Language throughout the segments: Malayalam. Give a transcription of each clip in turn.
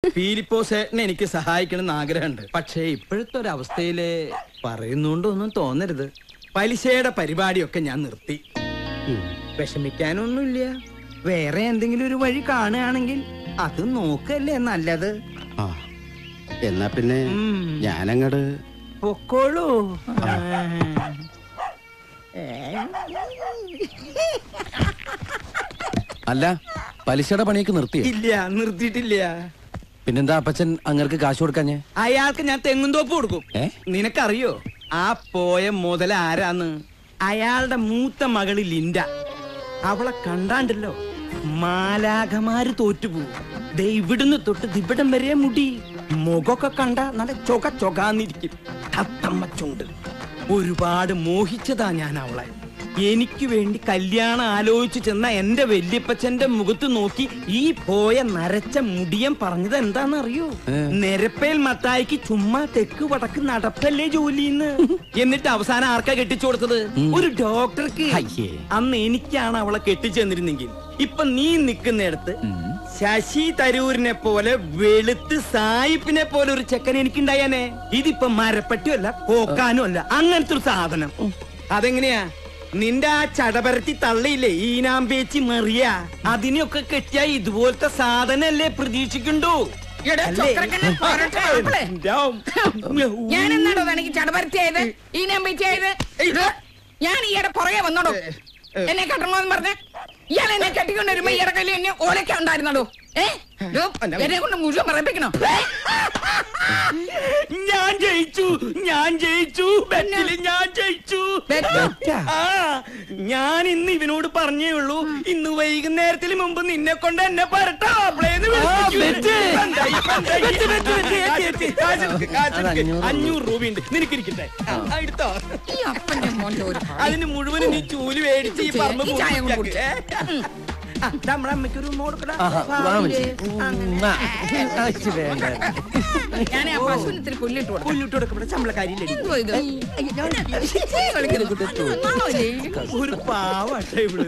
ഫീലിപ്പോസ് ഏട്ടനെ എനിക്ക് സഹായിക്കണമെന്ന് ആഗ്രഹമുണ്ട് പക്ഷേ ഇപ്പോഴത്തെ ഒരു അവസ്ഥയില് പറയുന്നോണ്ടൊന്നും തോന്നരുത് പലിശയുടെ പരിപാടിയൊക്കെ ഞാൻ നിർത്തി വിഷമിക്കാനൊന്നുമില്ല വേറെ എന്തെങ്കിലും ഒരു വഴി കാണുകയാണെങ്കിൽ അത് നോക്കല്ലേ നല്ലത് ആ എന്നാ പിന്നെ ഉം. ഞാനങ്ങട് പൊക്കോളൂ അല്ല പലിശയുടെ പണിയൊക്കെ നിർത്തി ഇല്ല നിർത്തിയിട്ടില്ല പിന്നെന്താ അപ്പച്ചൻ അങ്ങർക്ക് കാശ് കൊടുക്കാഞ്ഞേ അയാൾക്ക് ഞാൻ തെങ്ങുംതോപ്പ് കൊടുക്കും ഏ? നിനക്കറിയോ ആ പോയ മുതല ആരാന്ന് അയാളുടെ മൂത്ത മകള് ലിൻഡ അവളെ കണ്ടാണ്ടല്ലോ മാലാഖമാര് തോറ്റുപോകും ദേ ഇവിടുന്ന് തൊട്ട് ദിവിടം വരെ മുടി മുഖമൊക്കെ കണ്ട നല്ല ചൊക ചൊകാന്നിരിക്കും തത്തമ്മ ചുണ്ട് ഒരുപാട് മോഹിച്ചതാ ഞാൻ അവളെ എനിക്ക് വേണ്ടി കല്യാണം ആലോചിച്ചു ചെന്ന എന്റെ വല്യപ്പച്ചന്റെ മുഖത്ത് നോക്കി ഈ പോയ നരച്ച മുടിയൻ പറഞ്ഞത് എന്താണെന്നറിയോ നിരപ്പേൽ മത്തായിക്ക് ചുമ്മാ തെക്ക് വടക്ക് നടപ്പല്ലേ ജോലിന്ന് എന്നിട്ട് അവസാനം ആർക്കാ കെട്ടിച്ചു കൊടുത്തത് ഒരു ഡോക്ടർക്ക് അയ്യേ. അന്ന് എനിക്കാണ് അവളെ കെട്ടിച്ചു തന്നിരുന്നെങ്കിൽ ഇപ്പൊ നീ നിൽക്കുന്നിടത്ത് ശശി തരൂരിനെ പോലെ വെളുത്ത് സായിപ്പിനെ പോലെ ഒരു ചെക്കൻ എനിക്കുണ്ടായാനേ ഇതിപ്പോ മരപ്പട്ടിയല്ല കോക്കാനും അല്ല അങ്ങനത്തെ ഒരു സാധനം അതെങ്ങനെയാ നിന്റെ ആ ചടപരത്തി തള്ളിയില്ലേ ഈനാമ്പേച്ചി മറിയ അതിനെയൊക്കെ കെട്ടിയ ഇതുപോലത്തെ സാധനല്ലേ പ്രതീക്ഷിക്കണ്ടോ എടാ, അല്ലേ? ചൊക്കരക്കണ്ണൻ പോരട്ടെ, മാപ്പിളെ. ഞാൻ എന്നാടോ തനിക്ക് ചടപരത്തിയായത് ഈ നമ്പിച്ചായത് ഞാൻ ഈയുടെ പുറകെ വന്നോടോ എന്നെ കെട്ടണോന്ന് പറഞ്ഞ ഇയാൾ എന്നെ കെട്ടിക്കൊണ്ട് വരുമ്പോ ഈയുടെ കയ്യിൽ എന്നെ ഓലൊക്കെ ഉണ്ടായിരുന്നടോ ഏ ഡോ, എന്നെ കൊണ്ട് മുഴുവൻ പറയിപ്പിക്കണോ ഞാൻ ജയിച്ചു ഞാൻ ജയിച്ചു ബെറ്റില് ഞാൻ ജയിച്ചു ബെറ്റോ? ആ ഞാൻ ഇന്ന് ഇവനോട് പറഞ്ഞേ ഉള്ളൂ ഇന്ന് വൈകുന്നേരത്തിന് മുമ്പ് നിന്നെ കൊണ്ട് എന്നെ പറട്ടോ അഞ്ഞൂറ് രൂപയുണ്ട് നിനക്കിരിക്കട്ടെ ആ, എടുത്തോ ഈ അപ്പന്റെ മോന്റെ ഒരു അതിന് മുഴുവൻ നീ ചൂല് മേടിച്ച് ഈ പറമ്പ് ഈ ചായ അങ്ങ് പൂർത്തിയാക്ക്. ഏ? ആ, ദാ നമ്മളെ അമ്മയ്ക്കൊരു ഉമ്മ കൊടുക്കടാ. ഞാൻ ആ പശുവിന് ഇത്തിരി പുല്ലിട്ട് കൊടുത്തു പുല്ലിട്ട് കൊടുക്കപ്പെടെ ശമ്പളക്കാരിയില്ലേ എന്തോ ഇത് നാണോ ഇല്ലേ? ഒരു പാവട്ടെ ഇവള്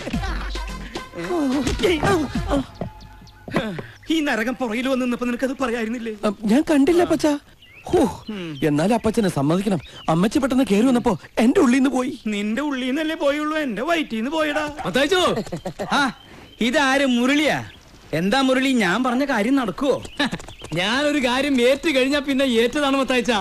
ഈ നരകം പുറകിൽ വന്ന് നിന്നപ്പോ നിനക്കത് പറയായിരുന്നില്ലേ അ, ഞാൻ കണ്ടില്ല അപ്പച്ച ഹോ എന്നാലും അപ്പച്ചനെ സമ്മതിക്കണം അമ്മച്ചി പെട്ടെന്ന് കയറി വന്നപ്പോ എന്റെ ഉള്ളിൽ നിന്ന് പോയി നിന്റെ ഉള്ളിൽ നിന്നല്ലേ പോയുള്ളൂ എന്റെ വയറ്റിന്ന് പോയടാ അതാച്ചോ ആ ഇതാര് മുരളിയാ എന്താ മുരളി ഞാൻ പറഞ്ഞ കാര്യം നടക്കുവോ ഞാനൊരു കാര്യം ഏറ്റു കഴിഞ്ഞാ പിന്നെ ഏറ്റതാണ് മത്തായച്ച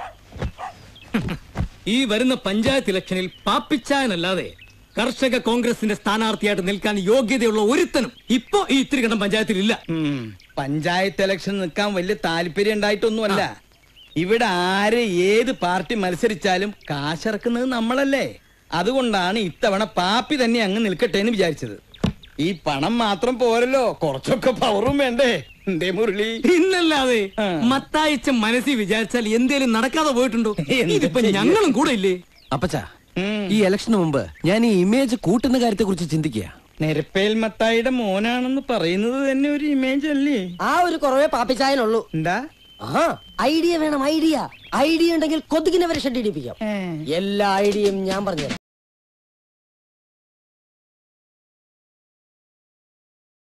ഈ വരുന്ന പഞ്ചായത്ത് ഇലക്ഷനിൽ പാപ്പിച്ചായനല്ലാതെ കർഷക കോൺഗ്രസിന്റെ സ്ഥാനാർത്ഥിയായിട്ട് നിൽക്കാൻ യോഗ്യതയുള്ള ഒരുത്തനും ഇപ്പോ ഈ ഇത്തിരി കണ്ടം പഞ്ചായത്തിൽ ഇല്ല ഉം, പഞ്ചായത്ത് ഇലക്ഷൻ നിൽക്കാൻ വലിയ താല്പര്യം ഉണ്ടായിട്ടൊന്നുമല്ല ഇവിടെ ആര് ഏത് പാർട്ടി മത്സരിച്ചാലും കാശിറക്കുന്നത് നമ്മളല്ലേ അതുകൊണ്ടാണ് ഇത്തവണ പാപ്പി തന്നെ അങ്ങ് നിൽക്കട്ടെ എന്ന് വിചാരിച്ചത് ഈ പണം മാത്രം പോരല്ലോ കുറച്ചൊക്കെ പവറും വേണ്ടേ എന്തേ മുരളി പിന്നല്ലാതെ ആ. മത്തായിച്ച മനസ്സിൽ വിചാരിച്ചാൽ എന്തേലും നടക്കാതെ പോയിട്ടുണ്ടോ എന്ത് ഇതിപ്പോ ചെയ്യും? ഞങ്ങളും കൂടെ ഇല്ലേ അപ്പച്ച ഉം. ഈ ഇലക്ഷന് മുമ്പ് ഞാൻ ഈ ഇമേജ് കൂട്ടുന്ന കാര്യത്തെ കുറിച്ച് ചിന്തിക്കുക നെരപ്പേൽ മത്തായിയുടെ മോനാണെന്ന് പറയുന്നത് തന്നെ ഒരു ഇമേജ് അല്ലേ ആ ഒരു കുറവേ പാപ്പിച്ചായനുള്ളൂ എന്താ ആ ഐഡിയ വേണം ഐഡിയ ഐഡിയ ഉണ്ടെങ്കിൽ കൊതുകിനെ വരെ ഷെഡ് ഇടിപ്പിക്കാം എല്ലാ ഐഡിയയും ഞാൻ പറഞ്ഞുതരാം